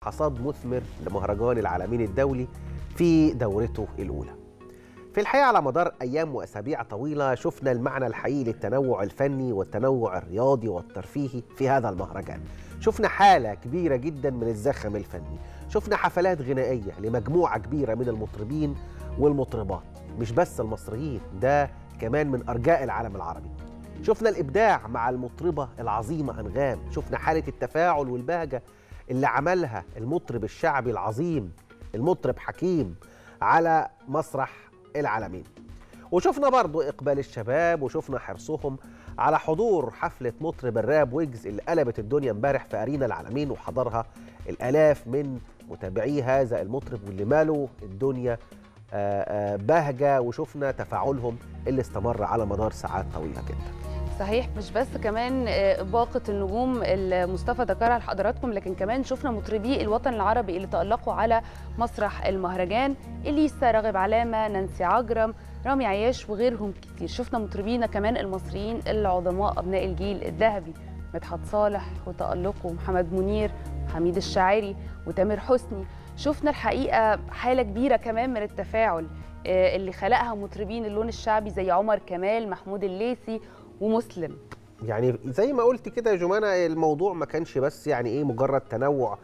حصاد مثمر لمهرجان العالمين الدولي في دورته الأولى في الحقيقة على مدار أيام وأسابيع طويلة شفنا المعنى الحقيقي للتنوع الفني والتنوع الرياضي والترفيهي في هذا المهرجان شفنا حالة كبيرة جدا من الزخم الفني شفنا حفلات غنائية لمجموعة كبيرة من المطربين والمطربات مش بس المصريين ده كمان من أرجاء العالم العربي شفنا الإبداع مع المطربة العظيمة أنغام شفنا حالة التفاعل والبهجة اللي عملها المطرب الشعبي العظيم المطرب حكيم على مسرح العالمين وشفنا برضو إقبال الشباب وشفنا حرصهم على حضور حفلة مطرب الراب ويجز اللي قلبت الدنيا امبارح في أرينا العالمين وحضرها الآلاف من متابعي هذا المطرب واللي مالوا الدنيا بهجة وشفنا تفاعلهم اللي استمر على مدار ساعات طويلة جدا صحيح مش بس كمان باقة النجوم اللي مصطفى ذكرها لحضراتكم لكن كمان شفنا مطربي الوطن العربي اللي تألقوا على مسرح المهرجان إليسا راغب علامة نانسي عجرم رامي عياش وغيرهم كتير شفنا مطربينا كمان المصريين العظماء أبناء الجيل الذهبي مدحت صالح وتألقه محمد منير حميد الشاعري وتامر حسني شفنا الحقيقة حالة كبيرة كمان من التفاعل اللي خلقها مطربين اللون الشعبي زي عمر كمال محمود الليثي ومسلم يعني زي ما قلت كده يا جمانة الموضوع ما كانش بس يعني ايه مجرد تنوع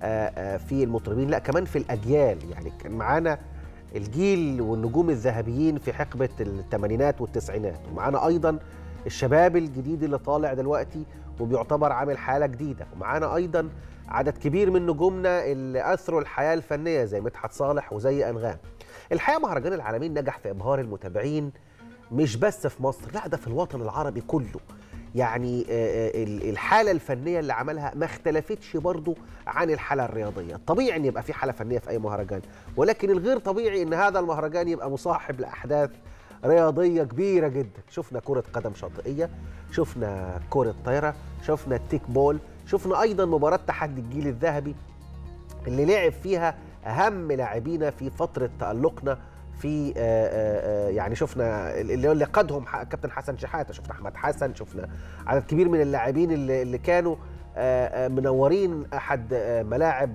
في المطربين لا كمان في الاجيال يعني كان معانا الجيل والنجوم الذهبيين في حقبه الثمانينات والتسعينات ومعانا ايضا الشباب الجديد اللي طالع دلوقتي وبيعتبر عامل حاله جديده ومعانا ايضا عدد كبير من نجومنا اللي اثروا الحياه الفنيه زي مدحت صالح وزي انغام الحقيقه مهرجان العالمين نجح في ابهار المتابعين مش بس في مصر لا ده في الوطن العربي كله يعني الحاله الفنيه اللي عملها ما اختلفتش برضو عن الحاله الرياضيه طبيعي ان يبقى في حاله فنيه في اي مهرجان ولكن الغير طبيعي ان هذا المهرجان يبقى مصاحب لاحداث رياضيه كبيره جدا شفنا كره قدم شاطئيه شفنا كره طايره شفنا التيك بول شفنا ايضا مباراه تحدي الجيل الذهبي اللي لعب فيها اهم لاعبينا في فتره تالقنا في آآ آآ يعني شفنا اللي اللي قادهم كابتن حسن شحاته شفنا احمد حسن شفنا عدد كبير من اللاعبين اللي, اللي كانوا آآ منورين احد ملاعب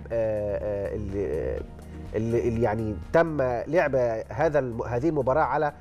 اللي, اللي يعني تم لعب هذا هذه المباراه على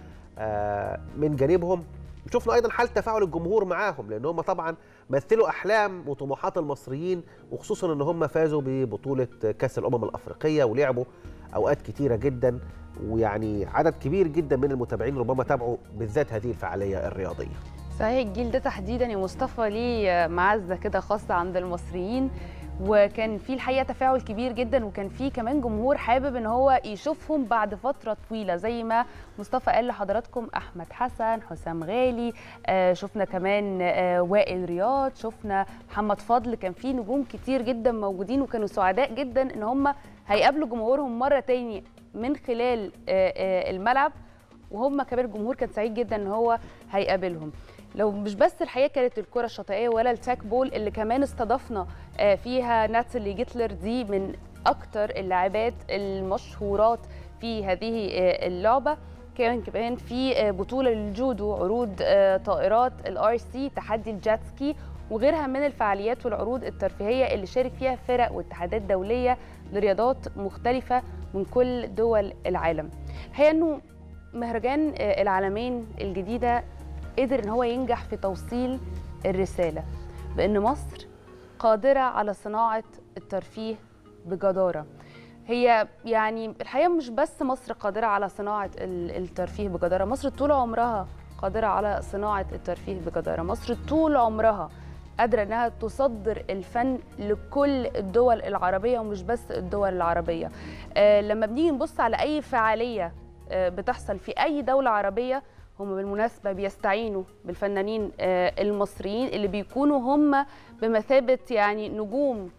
من جانبهم شفنا ايضا حاله تفاعل الجمهور معاهم لان هم طبعا مثلوا احلام وطموحات المصريين وخصوصا ان هم فازوا ببطوله كاس الامم الافريقيه ولعبوا اوقات كتيره جدا ويعني عدد كبير جدا من المتابعين ربما تابعوا بالذات هذه الفعاليه الرياضيه. صحيح الجيل ده تحديدا يا مصطفى ليه معزه كده خاصه عند المصريين وكان في الحقيقه تفاعل كبير جدا وكان في كمان جمهور حابب ان هو يشوفهم بعد فتره طويله زي ما مصطفى قال لحضراتكم احمد حسن حسام غالي آه شفنا كمان آه وائل رياض شفنا محمد فضل كان في نجوم كتير جدا موجودين وكانوا سعداء جدا ان هم هيقابلوا جمهورهم مره تاني من خلال آه الملعب وهم كمان الجمهور كان سعيد جدا ان هو هيقابلهم لو مش بس الحقيقه كانت الكره الشاطئيه ولا التاك بول اللي كمان استضفنا فيها ناتالي جيتلر دي من اكتر اللاعبات المشهورات في هذه اللعبه كمان كمان في بطوله للجودو عروض طائرات الار سي تحدي الجات سكي وغيرها من الفعاليات والعروض الترفيهيه اللي شارك فيها فرق واتحادات دوليه لرياضات مختلفه من كل دول العالم. الحقيقه انه مهرجان العالمين الجديده قدر ان هو ينجح في توصيل الرساله بان مصر قادره على صناعه الترفيه بجداره هي يعني الحقيقه مش بس مصر قادره على صناعه الترفيه بجداره مصر طول عمرها قادره على صناعه الترفيه بجداره مصر طول عمرها قادره انها تصدر الفن لكل الدول العربيه ومش بس الدول العربيه آه لما بنيجي نبص على اي فعاليه آه بتحصل في اي دوله عربيه هم بالمناسبة بيستعينوا بالفنانين المصريين اللي بيكونوا هم بمثابة يعني نجوم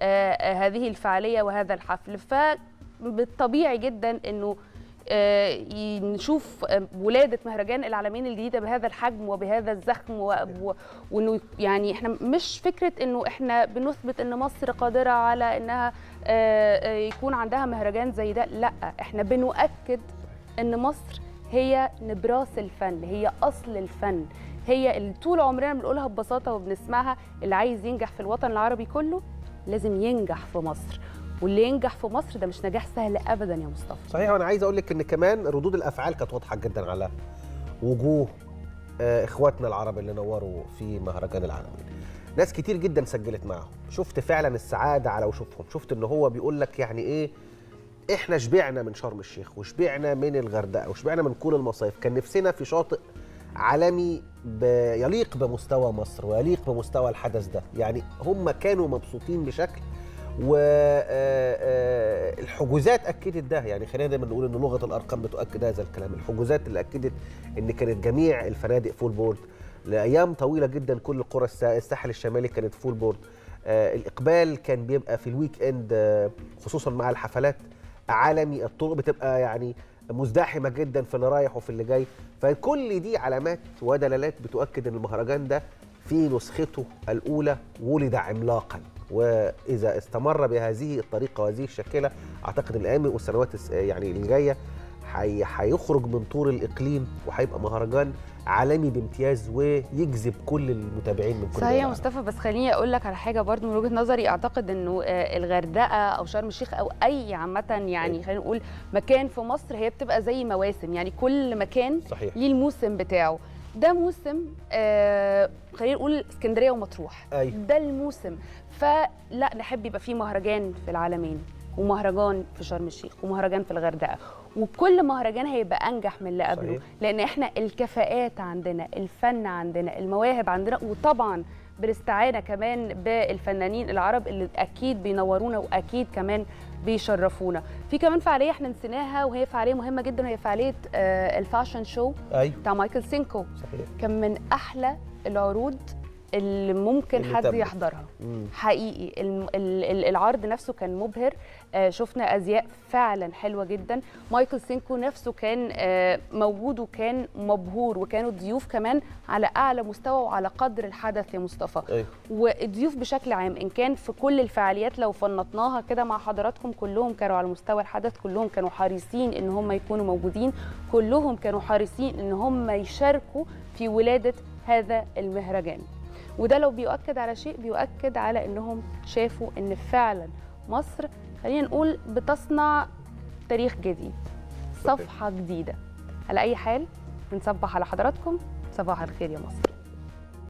هذه الفعالية وهذا الحفل فبالطبيعي جدا أنه نشوف ولادة مهرجان العالمين الجديدة بهذا الحجم وبهذا الزخم وانه يعني احنا مش فكرة انه احنا بنثبت ان مصر قادرة على انها يكون عندها مهرجان زي ده لا احنا بنؤكد ان مصر هي نبراس الفن هي اصل الفن هي اللي طول عمرنا بنقولها ببساطه وبنسمعها اللي عايز ينجح في الوطن العربي كله لازم ينجح في مصر واللي ينجح في مصر ده مش نجاح سهل ابدا يا مصطفى صحيح وانا عايز اقول لك ان كمان ردود الافعال كانت واضحه جدا على وجوه آه، اخواتنا العرب اللي نوروا في مهرجان العالمين ناس كتير جدا سجلت معاهم شفت فعلا السعاده على وشوفهم شفت ان هو بيقول لك يعني ايه احنا شبعنا من شرم الشيخ وشبعنا من الغردقه وشبعنا من كل المصايف كان نفسنا في شاطئ عالمي ب... يليق بمستوى مصر ويليق بمستوى الحدث ده يعني هم كانوا مبسوطين بشكل والحجوزات اكدت ده يعني خلينا دايما نقول ان لغه الارقام بتؤكد هذا الكلام الحجوزات اللي اكدت ان كانت جميع الفنادق فول بورد لايام طويله جدا كل قرى الس- الساحل الشمالي كانت فول بورد آه، الاقبال كان بيبقى في الويك اند آه، خصوصا مع الحفلات عالمي الطرق بتبقى يعني مزدحمه جدا في اللي رايح وفي اللي جاي فكل دي علامات ودلالات بتؤكد ان المهرجان ده في نسخته الاولى ولد عملاقا واذا استمر بهذه الطريقه وهذه الشكله اعتقد الايام والسنوات الس- يعني الجايه حي- هيخرج من طور الاقليم وهيبقى مهرجان عالمي بامتياز ويجذب كل المتابعين من كل صحيح يا العالم. مصطفى بس خليني اقول لك على حاجه برضو من وجهه نظري اعتقد انه آه، الغردقه او شرم الشيخ او اي عامه يعني أيوة. خلينا نقول مكان في مصر هي بتبقى زي مواسم يعني كل مكان صحيح ليه الموسم بتاعه ده موسم آه خلينا نقول اسكندريه ومطروح أيوة. ده الموسم فلا نحب يبقى فيه مهرجان في العالمين ومهرجان في شرم الشيخ ومهرجان في الغردقه وكل مهرجان هيبقى انجح من اللي قبله صحيح. لان احنا الكفاءات عندنا الفن عندنا المواهب عندنا وطبعا بالاستعانه كمان بالفنانين العرب اللي اكيد بينورونا واكيد كمان بيشرفونا في كمان فعاليه احنا نسيناها وهي فعاليه مهمه جدا وهي فعاليه آه، الفاشن شو ايوه بتاع مايكل سينكو صحيح كان من احلى العروض اللي ممكن اللي حد تمت. يحضرها مم. حقيقي الم- ال- ال- العرض نفسه كان مبهر آه، شفنا ازياء فعلا حلوه جدا مايكل سينكو نفسه كان آه، موجود وكان مبهور وكانوا الضيوف كمان على اعلى مستوى وعلى قدر الحدث يا مصطفى ايوه والضيوف بشكل عام ان كان في كل الفعاليات لو فنطناها كده مع حضراتكم كلهم كانوا على مستوى الحدث كلهم كانوا حريصين ان هم يكونوا موجودين كلهم كانوا حريصين ان هم يشاركوا في ولاده هذا المهرجان وده لو بيؤكد على شيء بيؤكد على انهم شافوا ان فعلا مصر خلينا نقول بتصنع تاريخ جديد صفحه جديده على اي حال بنصبح على حضراتكم صباح الخير يا مصر